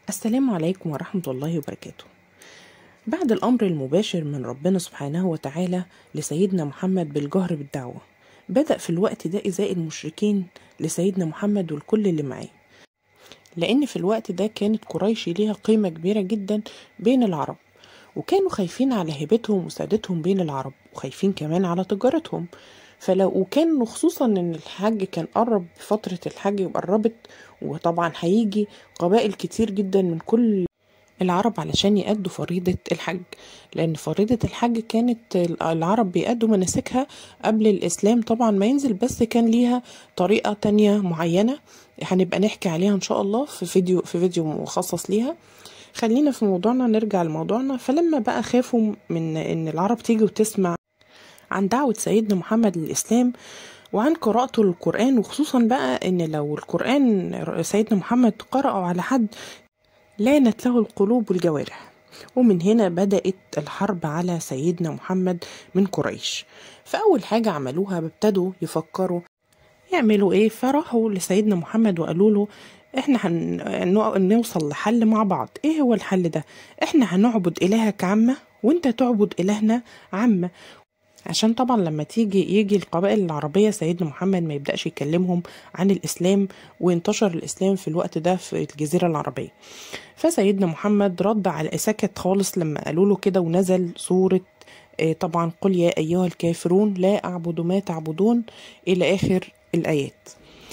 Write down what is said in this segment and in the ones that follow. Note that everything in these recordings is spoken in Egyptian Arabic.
السلام عليكم ورحمة الله وبركاته بعد الأمر المباشر من ربنا سبحانه وتعالى لسيدنا محمد بالجهر بالدعوة بدأ في الوقت ده إزاء المشركين لسيدنا محمد والكل اللي معاه لأن في الوقت ده كانت قريش ليها قيمة كبيرة جدا بين العرب وكانوا خايفين على هيبتهم وسادتهم بين العرب وخايفين كمان على تجارتهم فلو وكان خصوصا ان الحج كان قرب فترة الحج قربت وطبعا هيجي قبائل كتير جدا من كل العرب علشان يأدوا فريضة الحج لأن فريضة الحج كانت العرب بيأدوا مناسكها قبل الإسلام طبعا ما ينزل بس كان ليها طريقة تانية معينة هنبقى نحكي عليها إن شاء الله في فيديو في فيديو مخصص ليها خلينا في موضوعنا نرجع لموضوعنا فلما بقى خافوا من إن العرب تيجي وتسمع عن دعوة سيدنا محمد للإسلام وعن قراءته للقرآن وخصوصا بقى إن لو القرآن سيدنا محمد قرأه على حد لانت له القلوب والجوارح ومن هنا بدأت الحرب على سيدنا محمد من قريش فأول حاجة عملوها ابتدوا يفكروا يعملوا ايه فراحوا لسيدنا محمد وقالوا له احنا هنوصل لحل مع بعض ايه هو الحل ده احنا هنعبد الهك عامة وانت تعبد الهنا عامة عشان طبعا لما تيجي يجي القبائل العربية سيدنا محمد ما يبدأش يكلمهم عن الإسلام وانتشر الإسلام في الوقت ده في الجزيرة العربية فسيدنا محمد رد على سكت خالص لما قالوا له كده ونزل سورة طبعا قل يا أيها الكافرون لا أعبد ما تعبدون إلى آخر الآيات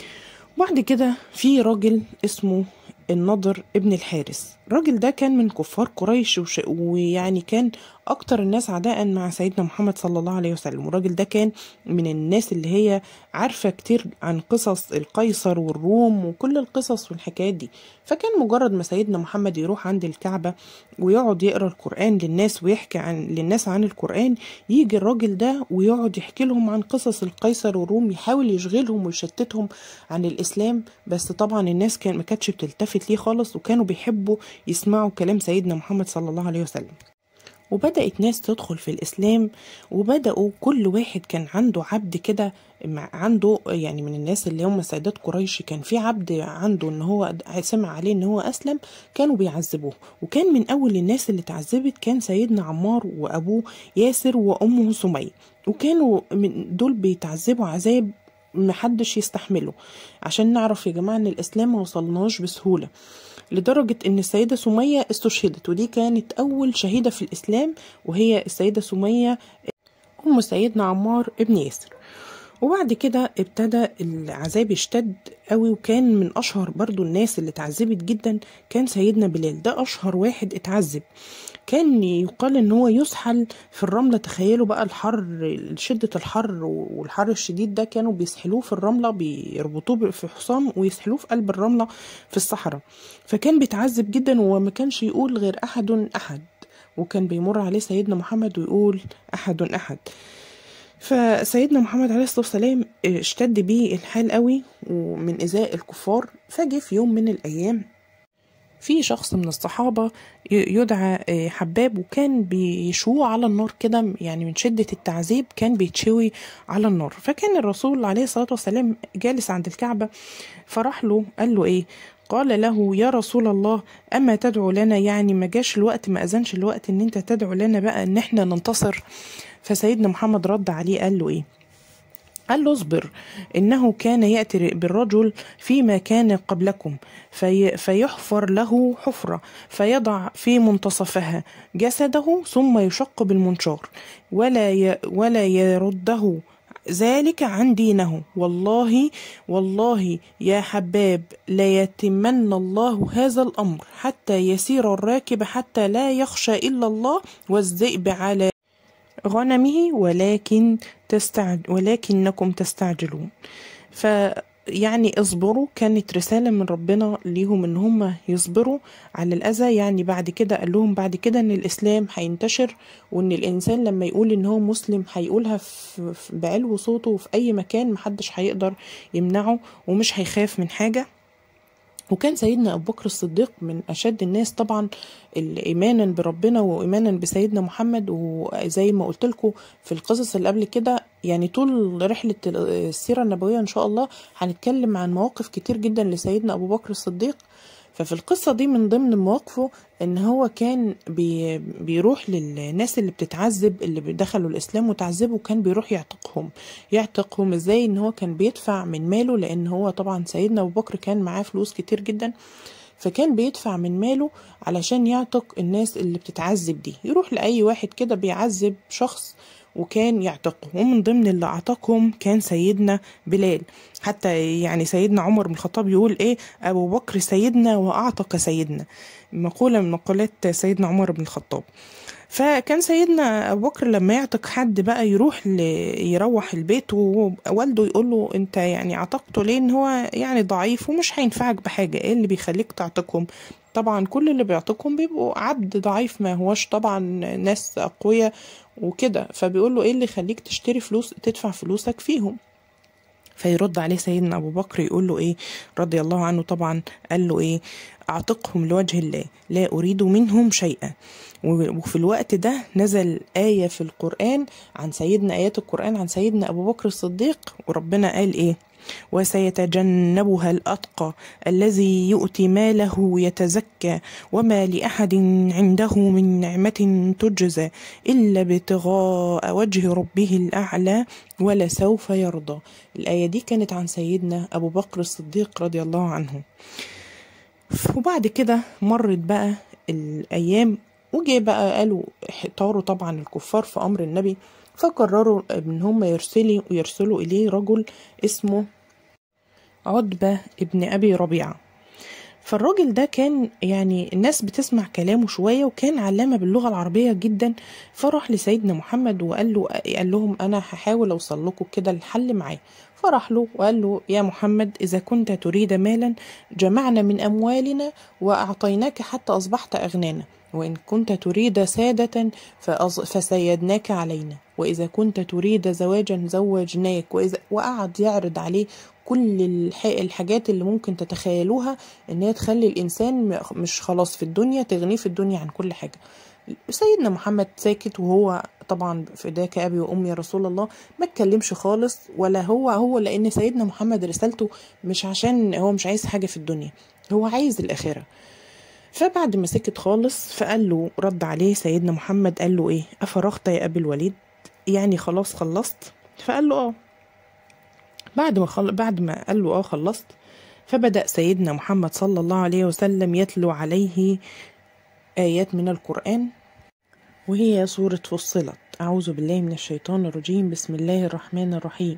بعد كده في راجل اسمه النضر ابن الحارس الراجل ده كان من كفار قريش وش... ويعني كان اكتر الناس عداء مع سيدنا محمد صلى الله عليه وسلم والراجل ده كان من الناس اللي هي عارفه كتير عن قصص القيصر والروم وكل القصص والحكايات دي فكان مجرد ما سيدنا محمد يروح عند الكعبه ويقعد يقرا القران للناس ويحكي عن للناس عن القران يجي الراجل ده ويقعد يحكي لهم عن قصص القيصر والروم يحاول يشغلهم ويشتتهم عن الاسلام بس طبعا الناس كان ما كانتش بتلتفت ليه خالص وكانوا بيحبوا يسمعوا كلام سيدنا محمد صلى الله عليه وسلم وبدأت ناس تدخل في الإسلام وبدأوا كل واحد كان عنده عبد كده عنده يعني من الناس اللي هم سادات قريش كان في عبد عنده ان هو سمع عليه ان هو اسلم كانوا بيعذبوه وكان من اول الناس اللي اتعذبت كان سيدنا عمار وابوه ياسر وامه سميه وكانوا من دول بيتعذبوا عذاب محدش يستحمله عشان نعرف يا جماعه ان الاسلام ما وصلناش بسهوله لدرجة إن السيدة سمية استشهدت ودي كانت أول شهيدة في الإسلام وهي السيدة سمية أم سيدنا عمار ابن ياسر وبعد كده ابتدى العذاب يشتد قوي وكان من اشهر برضو الناس اللي اتعذبت جدا كان سيدنا بلال ده اشهر واحد اتعذب كان يقال ان هو يسحل في الرمله تخيلوا بقى الحر شده الحر والحر الشديد ده كانوا بيسحلوه في الرمله بيربطوه في حصان ويسحلوه في قلب الرمله في الصحراء فكان بيتعذب جدا وما كانش يقول غير احد احد وكان بيمر عليه سيدنا محمد ويقول احد احد فسيدنا محمد عليه الصلاه والسلام اشتد بيه الحال قوي ومن ازاء الكفار فجه في يوم من الايام في شخص من الصحابة يدعى حباب وكان بيشوه على النار كده يعني من شدة التعذيب كان بيتشوي على النار فكان الرسول عليه الصلاة والسلام جالس عند الكعبة فراح له قال له ايه قال له يا رسول الله أما تدعو لنا يعني ما جاش الوقت ما أذنش الوقت إن أنت تدعو لنا بقى إن إحنا ننتصر فسيدنا محمد رد عليه قال له إيه قال له اصبر إنه كان يأتي بالرجل فيما كان قبلكم في فيحفر له حفرة فيضع في منتصفها جسده ثم يشق بالمنشار ولا ي ولا يرده ذلك عن دينه والله والله يا حباب ليتمن الله هذا الأمر حتى يسير الراكب حتى لا يخشى إلا الله والذئب على غنمه ولكن تستعج ولكنكم تستعجلون ف يعني اصبروا كانت رسالة من ربنا ليهم ان هم يصبروا على الاذى يعني بعد كده قال لهم بعد كده ان الاسلام هينتشر وان الانسان لما يقول ان هو مسلم هيقولها في بعلو صوته وفي اي مكان محدش هيقدر يمنعه ومش هيخاف من حاجة وكان سيدنا أبو بكر الصديق من أشد الناس طبعا إيمانا بربنا وإيمانا بسيدنا محمد وزي ما قلت لكم في القصص اللي قبل كده يعني طول رحلة السيرة النبوية إن شاء الله هنتكلم عن مواقف كتير جدا لسيدنا أبو بكر الصديق ففي القصة دي من ضمن مواقفه ان هو كان بي بيروح للناس اللي بتتعذب اللي دخلوا الاسلام وتعذبوا كان بيروح يعتقهم يعتقهم ازاي ان هو كان بيدفع من ماله لان هو طبعا سيدنا ابو بكر كان معاه فلوس كتير جدا فكان بيدفع من ماله علشان يعتق الناس اللي بتتعذب دي يروح لأي واحد كده بيعذب شخص وكان يعتقه ومن ضمن اللي اعتقهم كان سيدنا بلال حتى يعني سيدنا عمر بن الخطاب يقول ايه ابو بكر سيدنا واعتق سيدنا مقولة من مقولات سيدنا عمر بن الخطاب فكان سيدنا ابو بكر لما يعتق حد بقى يروح ل... يروح البيت ووالده يقول له انت يعني عتقته ليه ان هو يعني ضعيف ومش هينفعك بحاجه ايه اللي بيخليك تعتقهم طبعا كل اللي بيعتقهم بيبقوا عبد ضعيف ما هوش طبعا ناس اقوياء وكده فبيقول له ايه اللي يخليك تشتري فلوس تدفع فلوسك فيهم فيرد عليه سيدنا ابو بكر يقول له ايه رضي الله عنه طبعا قال له ايه اعتقهم لوجه الله لا اريد منهم شيئا وفي الوقت ده نزل آية في القرآن عن سيدنا آيات القرآن عن سيدنا أبو بكر الصديق وربنا قال إيه وسيتجنبها الأتقى الذي يؤتي ماله يتزكى وما لأحد عنده من نعمة تجزى إلا ابتغاء وجه ربه الأعلى ولسوف يرضى الآية دي كانت عن سيدنا أبو بكر الصديق رضي الله عنه وبعد كده مرت بقى الأيام وجي بقى قالوا احتاروا طبعا الكفار في أمر النبي فقرروا ان هم يرسلوا يرسلوا اليه رجل اسمه عتبة ابن ابي ربيعة فالراجل ده كان يعني الناس بتسمع كلامه شوية وكان علامة باللغة العربية جدا فراح لسيدنا محمد وقال له قال لهم أنا هحاول أوصل لكم كده الحل معاه فراح له وقال له يا محمد إذا كنت تريد مالا جمعنا من أموالنا وأعطيناك حتى أصبحت أغنانا وإن كنت تريد سادة فسيدناك علينا وإذا كنت تريد زواجا زوجناك وإذا وقعد يعرض عليه كل الحاجات اللي ممكن تتخيلوها ان هي تخلي الانسان مش خلاص في الدنيا تغنيه في الدنيا عن كل حاجه سيدنا محمد ساكت وهو طبعا فداك ابي وامي يا رسول الله ما اتكلمش خالص ولا هو هو لان سيدنا محمد رسالته مش عشان هو مش عايز حاجه في الدنيا هو عايز الاخره فبعد ما سكت خالص فقال له رد عليه سيدنا محمد قال له ايه افرغت يا ابي الوليد يعني خلاص خلصت فقال له اه بعد ما خل... بعد ما قال له اه خلصت فبدأ سيدنا محمد صلى الله عليه وسلم يتلو عليه آيات من القرآن وهي سورة فصلت أعوذ بالله من الشيطان الرجيم بسم الله الرحمن الرحيم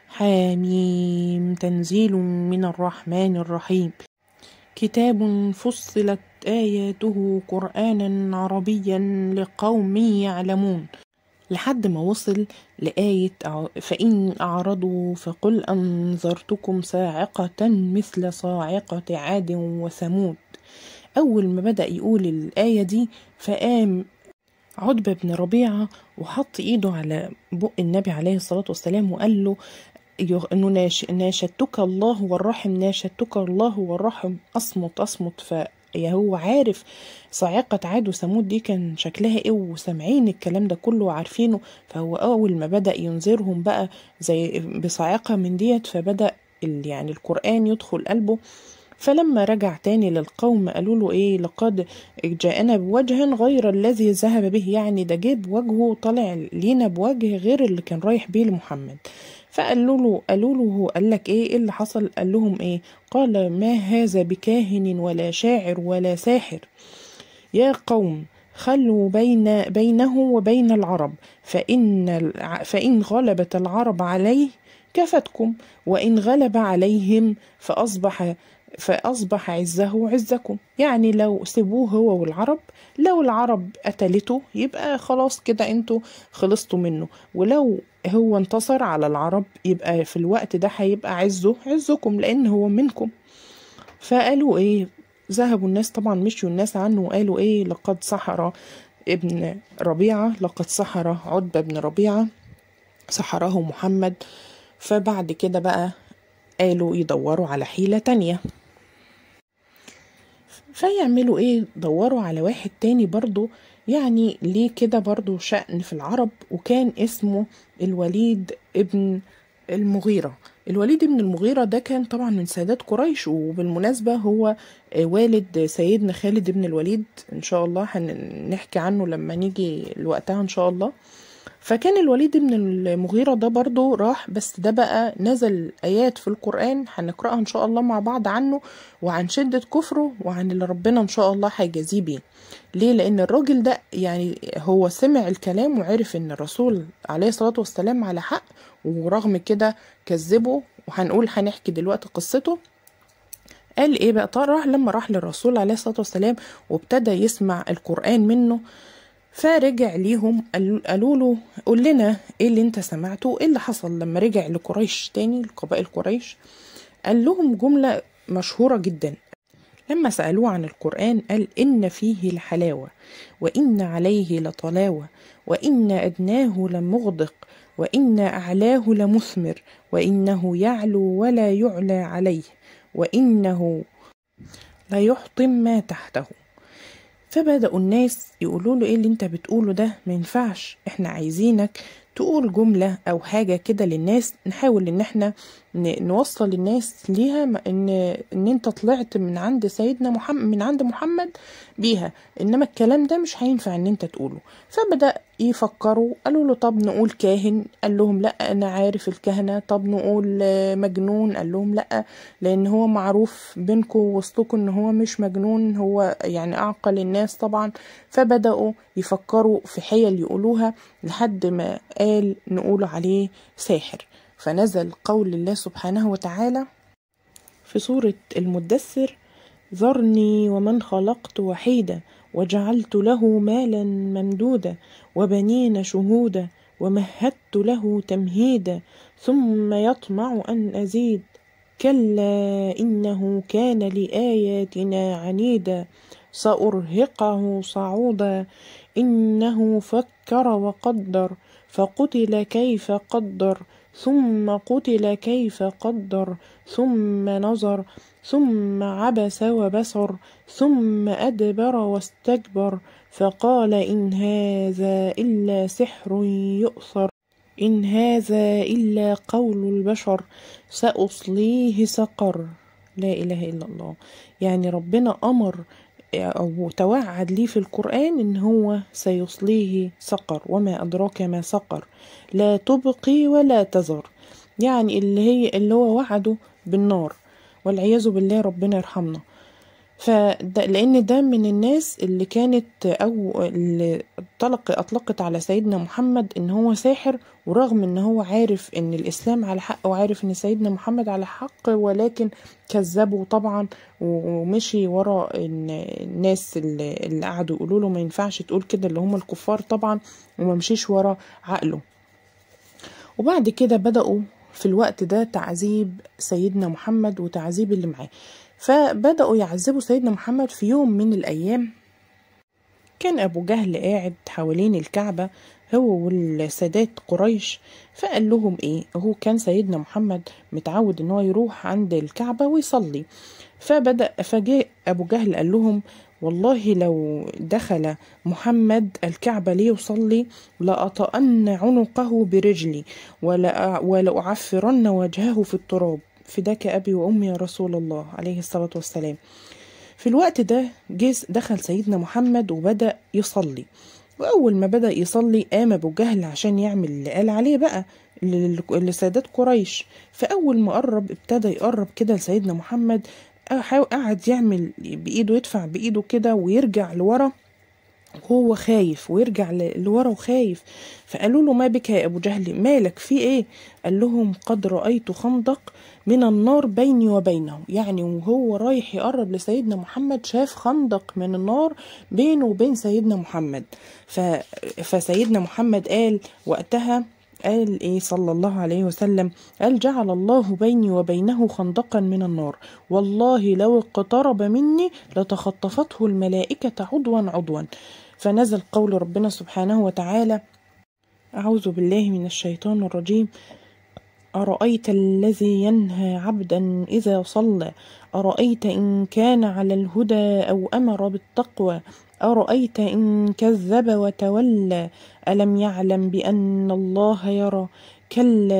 حاميم تنزيل من الرحمن الرحيم كتاب فصلت آياته قرآنا عربيا لقوم يعلمون لحد ما وصل لآية فإن أعرضوا فقل أنذرتكم صاعقة مثل صاعقة عاد وثمود أول ما بدأ يقول الآية دي فقام عتبة بن ربيعة وحط إيده على بق النبي عليه الصلاة والسلام وقال له انه ناش... ناشدتك الله والرحم ناشدتك الله والرحم اصمت اصمت ف هو عارف صاعقة عاد وثمود دي كان شكلها ايه وسامعين الكلام ده كله وعارفينه فهو اول ما بدأ ينذرهم بقى زي بصاعقة من ديت فبدأ يعني القرآن يدخل قلبه فلما رجع تاني للقوم قالوا له ايه لقد جاءنا بوجه غير الذي ذهب به يعني ده جيب وجهه طالع لينا بوجه غير اللي كان رايح بيه لمحمد فقالوا له قالوا له هو قال لك ايه ايه اللي حصل قال لهم ايه قال ما هذا بكاهن ولا شاعر ولا ساحر يا قوم خلوا بين بينه وبين العرب فإن فإن غلبت العرب عليه كفتكم وإن غلب عليهم فأصبح فأصبح عزه عزكم يعني لو سيبوه هو والعرب لو العرب قتلته يبقى خلاص كده انتوا خلصتوا منه ولو هو انتصر على العرب يبقى في الوقت ده هيبقى عزه عزكم لأن هو منكم فقالوا ايه ذهبوا الناس طبعا مشيوا الناس عنه وقالوا ايه لقد سحر ابن ربيعة لقد سحر عتبة بن ربيعة سحره محمد فبعد كده بقى قالوا يدوروا على حيلة تانية فيعملوا ايه دوروا على واحد تاني برضو يعني ليه كده برضو شأن في العرب وكان اسمه الوليد ابن المغيرة الوليد بن المغيرة ده كان طبعا من سادات قريش وبالمناسبة هو والد سيدنا خالد بن الوليد إن شاء الله هنحكي عنه لما نيجي لوقتها إن شاء الله فكان الوليد بن المغيرة ده برضو راح بس ده بقى نزل آيات في القرآن هنقرأها إن شاء الله مع بعض عنه وعن شدة كفره وعن اللي ربنا إن شاء الله هيجازيه بيه ليه لأن الراجل ده يعني هو سمع الكلام وعرف إن الرسول عليه الصلاة والسلام على حق ورغم كده كذبه وهنقول هنحكي دلوقتي قصته قال ايه بقى راح لما راح للرسول عليه الصلاه والسلام وابتدى يسمع القران منه فرجع ليهم قالوا له قول لنا ايه اللي انت سمعته وايه اللي حصل لما رجع لقريش تاني لقبائل قريش قال لهم جملة مشهورة جدا لما سألوه عن القرآن قال إن فيه الحلاوة وإن عليه لطلاوة وإن أدناه لمغدق وإن أعلاه لمثمر وإنه يعلو ولا يعلى عليه وإنه لا يحطم ما تحته فبدأوا الناس يقولوا له ايه اللي انت بتقوله ده ما ينفعش احنا عايزينك تقول جملة أو حاجة كده للناس نحاول إن احنا نوصل الناس ليها إن إن أنت طلعت من عند سيدنا محمد من عند محمد بيها إنما الكلام ده مش هينفع إن أنت تقوله فبدأ يفكروا قالوا له طب نقول كاهن قال لهم لا أنا عارف الكهنة طب نقول مجنون قال لهم لا لأن هو معروف بينكم وسطكم إن هو مش مجنون هو يعني أعقل الناس طبعا فبدأوا يفكروا في حيل يقولوها لحد ما قال نقول عليه ساحر فنزل قول الله سبحانه وتعالى في سورة المدثر ذرني ومن خلقت وحيدا وجعلت له مالا ممدودا وبنين شهودا ومهدت له تمهيدا ثم يطمع أن أزيد كلا إنه كان لآياتنا عنيدا سأرهقه صعودا إنه فكر وقدر فقتل كيف قدر ثم قتل كيف قدر ثم نظر ثم عبس وبصر ثم أدبر واستكبر فقال إن هذا إلا سحر يؤثر إن هذا إلا قول البشر سأصليه سقر لا إله إلا الله يعني ربنا أمر أو توعد ليه في القرآن إن هو سيصليه سقر وما أدراك ما سقر لا تبقي ولا تذر يعني اللي هي اللي هو وعده بالنار والعياذ بالله ربنا يرحمنا فده لان ده من الناس اللي كانت او اللي طلق اطلقت على سيدنا محمد ان هو ساحر ورغم ان هو عارف ان الاسلام على حق وعارف ان سيدنا محمد على حق ولكن كذبوا طبعا ومشي ورا الناس اللي, اللي قعدوا يقولوا له ما ينفعش تقول كده اللي هم الكفار طبعا وما مشيش ورا عقله وبعد كده بدأوا في الوقت ده تعذيب سيدنا محمد وتعذيب اللي معاه فبدأوا يعذبوا سيدنا محمد في يوم من الأيام كان أبو جهل قاعد حوالين الكعبة هو والسادات قريش فقال لهم ايه هو كان سيدنا محمد متعود ان هو يروح عند الكعبة ويصلي فبدأ فجاء أبو جهل قال لهم والله لو دخل محمد الكعبة ليصلي لأطأن عنقه برجلي ولأعفرن وجهه في التراب فداك أبي وأمي يا رسول الله عليه الصلاة والسلام في الوقت ده جيس دخل سيدنا محمد وبدأ يصلي وأول ما بدأ يصلي قام أبو جهل عشان يعمل اللي قال عليه بقى لسادات قريش فأول ما قرب ابتدى يقرب كده لسيدنا محمد قعد يعمل بإيده يدفع بإيده كده ويرجع لورا وهو خايف ويرجع لورا وخايف فقالوا له ما بك يا ابو جهل مالك في ايه قال لهم قد رايت خندق من النار بيني وبينه يعني وهو رايح يقرب لسيدنا محمد شاف خندق من النار بينه وبين سيدنا محمد ف... فسيدنا محمد قال وقتها قال ايه صلى الله عليه وسلم قال جعل الله بيني وبينه خندقا من النار والله لو اقترب مني لتخطفته الملائكة عضوا عضوا فنزل قول ربنا سبحانه وتعالى أعوذ بالله من الشيطان الرجيم أرأيت الذي ينهى عبدا إذا صلى أرأيت إن كان على الهدى أو أمر بالتقوى أرأيت إن كذب وتولى ألم يعلم بأن الله يرى كلا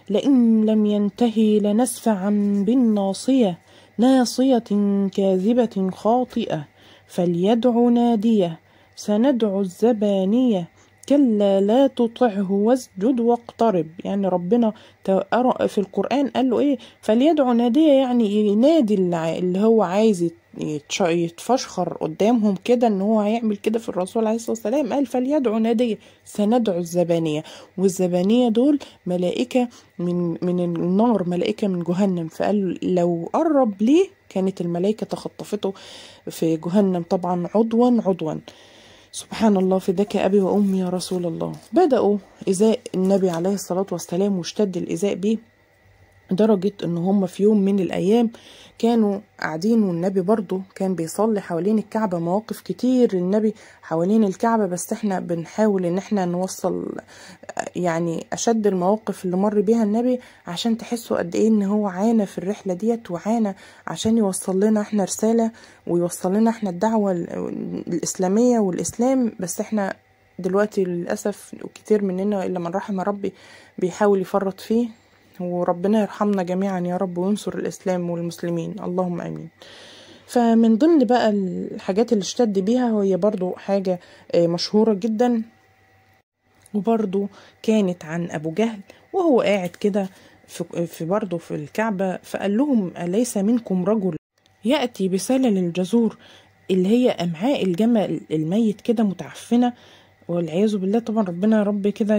لئن لم ينتهي لنسفعا بالناصية ناصية كاذبة خاطئة فليدع ناديه سندع الزبانية كلا لا تطعه واسجد واقترب يعني ربنا في القرآن قال له ايه فليدعو نادية يعني ينادي اللي هو عايز يتفشخر قدامهم كده ان هو هيعمل كده في الرسول عليه الصلاة والسلام قال فليدعو نادية سندعو الزبانية والزبانية دول ملائكة من من النار ملائكة من جهنم فقال لو قرب ليه كانت الملائكة تخطفته في جهنم طبعا عضوا عضوا سبحان الله فداك أبي وأمي يا رسول الله بدأوا إزاء النبي عليه الصلاة والسلام واشتد الإزاء بيه درجة ان هم في يوم من الايام كانوا قاعدين والنبي برضو كان بيصلي حوالين الكعبة مواقف كتير للنبي حوالين الكعبة بس احنا بنحاول ان احنا نوصل يعني اشد المواقف اللي مر بيها النبي عشان تحسوا قد ايه ان هو عانى في الرحلة ديت وعانى عشان يوصل لنا احنا رسالة ويوصل لنا احنا الدعوة الاسلامية والاسلام بس احنا دلوقتي للأسف كتير مننا إلا من رحم ربي بيحاول يفرط فيه وربنا يرحمنا جميعا يا رب وينصر الإسلام والمسلمين اللهم آمين فمن ضمن بقى الحاجات اللي اشتد بيها هي برضو حاجة مشهورة جدا وبرضو كانت عن أبو جهل وهو قاعد كده في, في برضو في الكعبة فقال لهم أليس منكم رجل يأتي بسلل الجزور اللي هي أمعاء الجمل الميت كده متعفنة والعياذ بالله طبعا ربنا يا رب كده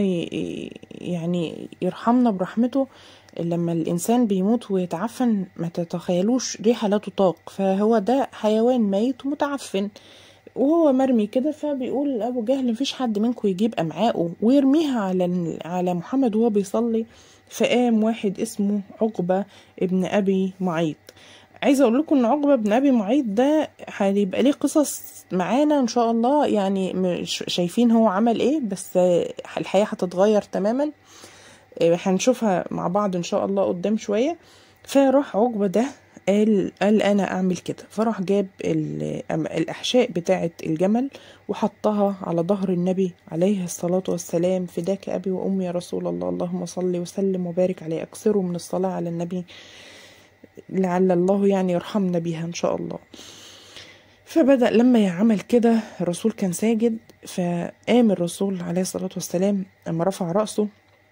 يعني يرحمنا برحمته لما الانسان بيموت ويتعفن ما تتخيلوش ريحه لا تطاق فهو ده حيوان ميت متعفن وهو مرمي كده فبيقول ابو جهل مفيش حد منكم يجيب امعائه ويرميها على على محمد وهو بيصلي فقام واحد اسمه عقبه ابن ابي معيط عايزه اقول لكم ان عقبه بن ابي معيط ده هيبقى ليه قصص معانا ان شاء الله يعني مش شايفين هو عمل ايه بس الحياه هتتغير تماما هنشوفها مع بعض ان شاء الله قدام شويه فراح عقبه ده قال قال انا اعمل كده فراح جاب الاحشاء بتاعه الجمل وحطها على ظهر النبي عليه الصلاه والسلام فداك ابي وامي يا رسول الله اللهم صل وسلم وبارك عليه اكثروا من الصلاه على النبي لعل الله يعني يرحمنا بيها ان شاء الله فبدأ لما يعمل كده الرسول كان ساجد فقام الرسول عليه الصلاة والسلام لما رفع رأسه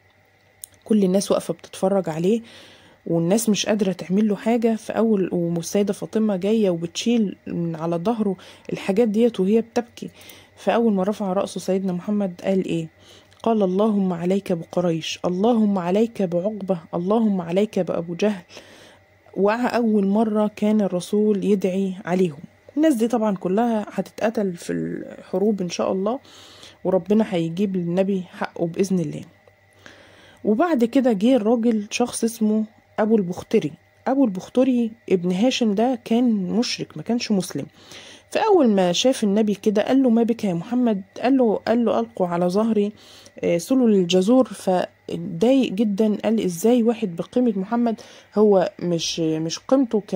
كل الناس واقفة بتتفرج عليه والناس مش قادرة تعمل له حاجة فأول والسيدة فاطمة جاية وبتشيل من على ظهره الحاجات ديت وهي بتبكي فأول ما رفع رأسه سيدنا محمد قال إيه قال اللهم عليك بقريش اللهم عليك بعقبة اللهم عليك بأبو جهل وأول مرة كان الرسول يدعي عليهم الناس دي طبعا كلها هتتقتل في الحروب إن شاء الله وربنا هيجيب للنبي حقه بإذن الله وبعد كده جه الراجل شخص اسمه أبو البختري أبو البختري ابن هاشم ده كان مشرك ما كانش مسلم فأول ما شاف النبي كده قال له ما بك يا محمد قال له قال له ألقوا على ظهري سلل الجزور فاتضايق جدا قال ازاي واحد بقيمة محمد هو مش مش قيمته ك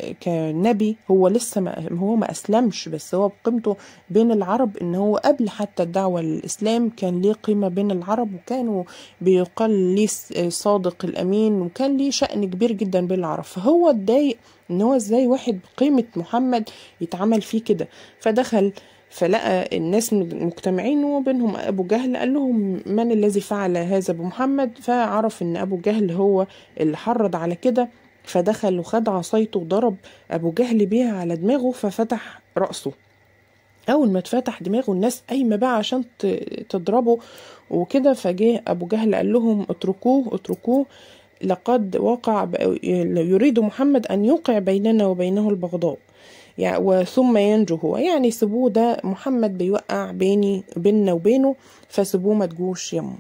كنبي هو لسه ما هو ما أسلمش بس هو بقيمته بين العرب إن هو قبل حتى الدعوة للإسلام كان ليه قيمة بين العرب وكانوا بيقال ليه صادق الأمين وكان ليه شأن كبير جدا بين العرب فهو اتضايق ان هو ازاي واحد بقيمة محمد يتعمل فيه كده فدخل فلقى الناس مجتمعين وبينهم أبو جهل قال لهم من الذي فعل هذا بمحمد فعرف إن أبو جهل هو اللي حرض على كده فدخل وخد عصايته وضرب أبو جهل بيها على دماغه ففتح رأسه أول ما اتفتح دماغه الناس قايمة بقى عشان تضربه وكده فجه أبو جهل قال لهم اتركوه اتركوه لقد وقع يريد محمد أن يوقع بيننا وبينه البغضاء يعني وثم ينجو هو يعني سيبوه ده محمد بيوقع بيني بيننا وبينه فسيبوه ما تجوش يمه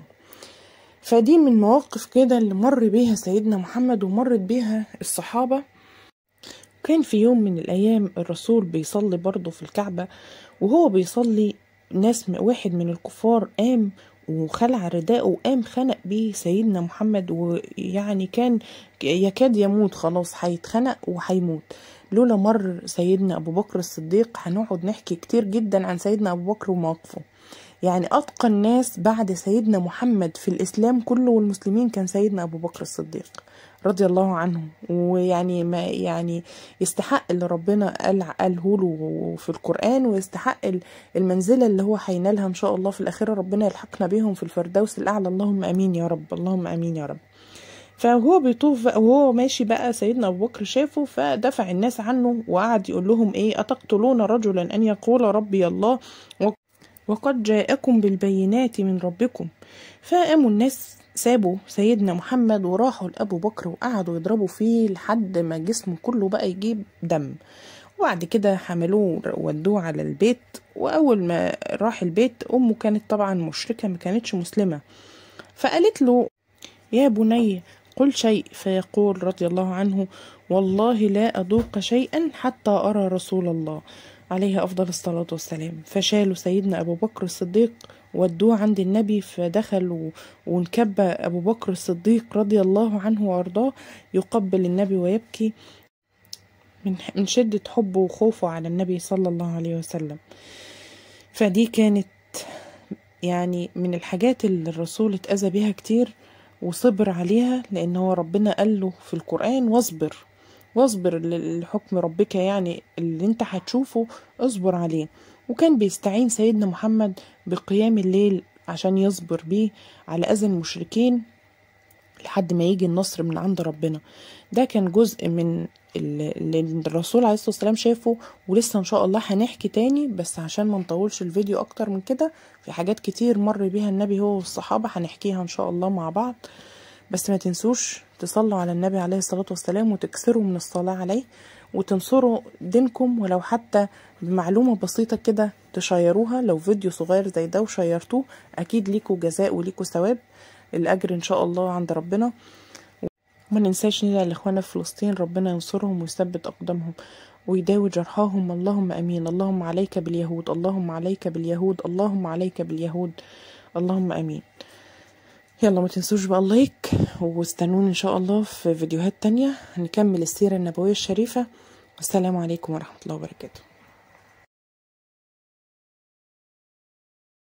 فدي من مواقف كده اللي مر بيها سيدنا محمد ومرت بيها الصحابة كان في يوم من الأيام الرسول بيصلي برضه في الكعبة وهو بيصلي ناس واحد من الكفار قام وخلع رداءه وقام خنق بيه سيدنا محمد ويعني كان يكاد يموت خلاص هيتخنق وهيموت لولا مر سيدنا أبو بكر الصديق هنقعد نحكي كتير جدا عن سيدنا أبو بكر ومواقفه يعني أتقى الناس بعد سيدنا محمد في الإسلام كله والمسلمين كان سيدنا أبو بكر الصديق رضي الله عنه ويعني ما يعني يستحق اللي ربنا قال قاله له في القرآن ويستحق المنزلة اللي هو هينالها إن شاء الله في الآخرة ربنا يلحقنا بهم في الفردوس الأعلى اللهم آمين يا رب اللهم آمين يا رب فهو بيطوف وهو ماشي بقى سيدنا ابو بكر شافه فدفع الناس عنه وقعد يقول لهم ايه اتقتلون رجلا ان يقول ربي الله وقد جاءكم بالبينات من ربكم فقاموا الناس سابوا سيدنا محمد وراحوا لأبو بكر وقعدوا يضربوا فيه لحد ما جسمه كله بقى يجيب دم وبعد كده حملوه ودوه على البيت وأول ما راح البيت أمه كانت طبعا مشركة ما كانتش مسلمة فقالت له يا بني قل شيء فيقول رضي الله عنه والله لا أذوق شيئا حتى أرى رسول الله عليه أفضل الصلاة والسلام فشالوا سيدنا أبو بكر الصديق ودوه عند النبي فدخل وانكب أبو بكر الصديق رضي الله عنه وأرضاه يقبل النبي ويبكي من من شدة حبه وخوفه على النبي صلى الله عليه وسلم فدي كانت يعني من الحاجات اللي الرسول اتأذى بيها كتير وصبر عليها لأن هو ربنا قال له في القرآن واصبر واصبر لحكم ربك يعني اللي انت هتشوفه اصبر عليه وكان بيستعين سيدنا محمد بقيام الليل عشان يصبر بيه على أذى المشركين لحد ما يجي النصر من عند ربنا ده كان جزء من اللي الرسول عليه الصلاة والسلام شافه ولسه ان شاء الله هنحكي تاني بس عشان ما نطولش الفيديو اكتر من كده في حاجات كتير مر بيها النبي هو والصحابة هنحكيها ان شاء الله مع بعض بس ما تنسوش تصلوا على النبي عليه الصلاة والسلام وتكسروا من الصلاة عليه وتنصروا دينكم ولو حتى بمعلومة بسيطة كده تشيروها لو فيديو صغير زي ده وشيرتوه أكيد ليكوا جزاء وليكوا ثواب الأجر إن شاء الله عند ربنا وما ننساش ندعي لإخوانا في فلسطين ربنا ينصرهم ويثبت أقدامهم ويداوي جرحاهم اللهم أمين اللهم عليك باليهود اللهم عليك باليهود اللهم عليك باليهود اللهم أمين يلا ما تنسوش بقى اللايك واستنوني ان شاء الله في فيديوهات تانية نكمل السيرة النبوية الشريفة والسلام عليكم ورحمة الله وبركاته